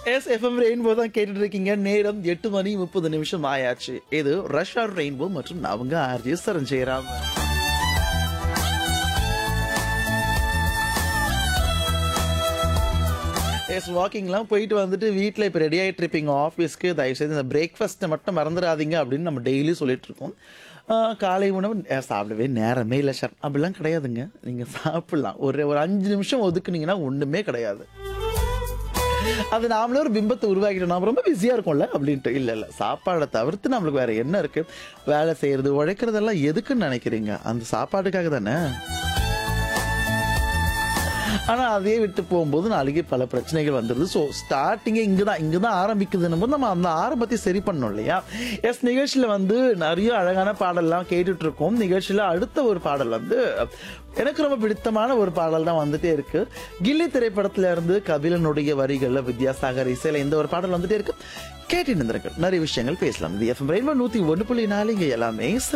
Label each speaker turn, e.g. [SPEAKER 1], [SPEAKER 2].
[SPEAKER 1] S FM rainbow தான் கேட்டுட்டு இருக்கீங்க நேரம் எட்டு மணி முப்பது நிமிஷம் ஆயாச்சு இது ரஷ்யா ரெயின்போ மற்றும் அவங்க ஆர்ஜி சரஞ்சயராம் எஸ் வாக்கிங்லாம் போயிட்டு வந்துட்டு வீட்டில் இப்போ ரெடி ஆகிட்டு இருப்பீங்க ஆஃபீஸ்க்கு தயவுசெய்து இந்த பிரேக்ஃபாஸ்ட்டை மட்டும் மறந்துடாதீங்க அப்படின்னு நம்ம டெய்லி சொல்லிட்டு இருக்கோம் ஆஹ் காலை உணவு நே- சாப்பிடவே நேரமே இல்லை சார் அப்படிலாம் கிடையாதுங்க நீங்கள் சாப்பிட்லாம் ஒரு ஒரு அஞ்சு நிமிஷம் ஒதுக்குனீங்கன்னா ஒன்றுமே கிடையாது அது நாமளே ஒரு பிம்பத்தை உருவாக்கிட்டோம் நாம ரொம்ப பிஸியாக இருக்கோம்ல அப்படின்ட்டு இல்லை இல்லை சாப்பாடை தவிர்த்து நம்மளுக்கு வேற என்ன இருக்கு வேலை செய்யறது உழைக்கிறதெல்லாம் எதுக்குன்னு நினைக்கிறீங்க அந்த சாப்பாட்டுக்காக தானே ஆனால் அதே விட்டு போகும்போது நாளைக்கு பல பிரச்சனைகள் வந்துடுது ஸோ ஸ்டார்டிங்கே இங்கே தான் இங்கே தான் ஆரம்பிக்குதுன்னும் போது நம்ம அந்த ஆரம்பத்தை சரி பண்ணணும் இல்லையா எஸ் நிகழ்ச்சியில் வந்து நிறைய அழகான பாடல்லாம் கேட்டுட்டு இருக்கோம் நிகழ்ச்சியில் அடுத்த ஒரு பாடல் வந்து எனக்கு ரொம்ப பிடித்தமான ஒரு பாடல் தான் வந்துட்டே இருக்கு கில்லி திரைப்படத்துல இருந்து கபிலனுடைய வரிகளில் வித்யாசாகர் இசையில் இந்த ஒரு பாடல் வந்துட்டே இருக்கு கேட்டு நிறைய விஷயங்கள் பேசலாம் இது எஃப்எம் ரெயின்போ நூற்றி ஒன்று புள்ளி நாலு இங்கே எல்லாமே